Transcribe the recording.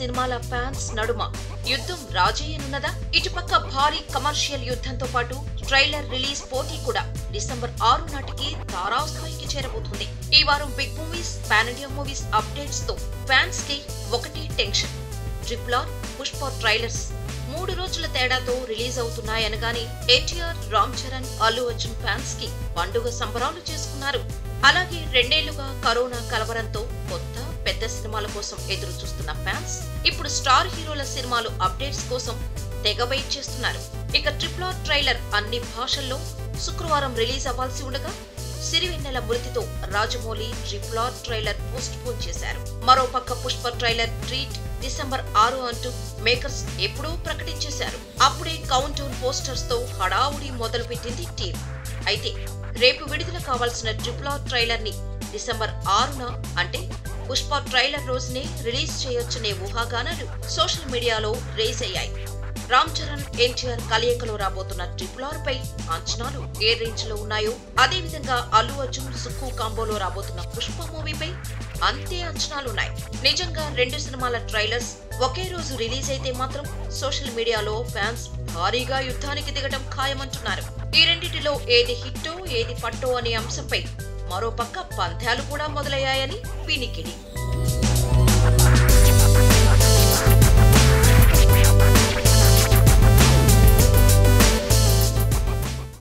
సినిమాల ఫ్యాన్స్ నడుమ యుద్ధం రాజయ్యనున్నదా ఇటుపక్క భారీ కమర్షియల్ యుద్ధంతో పాటు ట్రైలర్ రిలీజ్ పోటీ కూడా డిసెంబర్ ఆరు నాటికి తారాస్థాయికి చేరబోతుంది ఈ వారం big movies pan India movies updates తో ఫ్యాన్స్ కి ఒకటి tension triple R Pushpa trailers మూడు రోజుల తేడాతో రిలీజ్ అవుతున్నాయనగానే ఎన్టీఆర్ రామ్ చరణ్ అల్లు అర్జున్ ఫ్యాన్స్ కి పండుగ సంబరాలు చేసుకున్నారు అలాగే రెండేళ్లుగా కరోనా కలవరంతో కొత్త పెద్ద సినిమాల కోసం ఎదురు చూస్తున్న ఫ్యాన్స్ ఇప్పుడు స్టార్ హీరోల సినిమాలు అప్డేట్స్ కోసం తెగ వెయిట్ చేస్తున్నారు ఇక ట్రిపుల్ ఆర్ ట్రైలర్ అన్ని భాషల్లో శుక్రవారం రిలీజ్ అవ్వాల్సి ఉండగా సిరివెన్నెల మృతితో Rajamouli triple R trailer postpone చేశారు మరోపక్క పుష్ప ట్రైలర్ ట్రీట్ డిసెంబర్ ఆరు అంటూ మేకర్స్ ఎప్పుడూ ప్రకటించేశారు అప్పుడే కౌంట్ డౌన్ పోస్టర్స్ తో హడావుడి మొదలుపెట్టింది టీం అయితే రేపు విడుదల కావాల్సిన ట్రిపుల్ ఆర్ ట్రైలర్ ని డిసెంబర్ ఆరున అంటే పుష్ప ట్రైలర్ రోజునే రిలీజ్ చేయొచ్చనే ఊహాగానాలు సోషల్ మీడియాలో రేస్ అయ్యాయి రామ్ చరణ్ ఎన్టీఆర్ కలయికలో రాబోతున్న ట్రిపుల్ ఆర్ పై అంచనాలు ఏ రేంజ్ లో ఉన్నాయో అదే విధంగా అల్లు అర్జున్ సుక్కు కాంబోలో రాబోతున్న పుష్ప మూవీపై అంతే అంచనాలున్నాయి నిజంగా రెండు సినిమాల ట్రైలర్స్ ఒకే రోజు రిలీజ్ అయితే మాత్రం సోషల్ మీడియాలో ఫ్యాన్స్ భారీగా యుద్ధానికి దిగడం ఖాయమంటున్నారు ఈ రెండిటిలో ఏది హిట్టో ఏది పట్టో అనే అంశంపై మరోపక్క పంథాలు కూడా మొదలయ్యాయని పినికిడి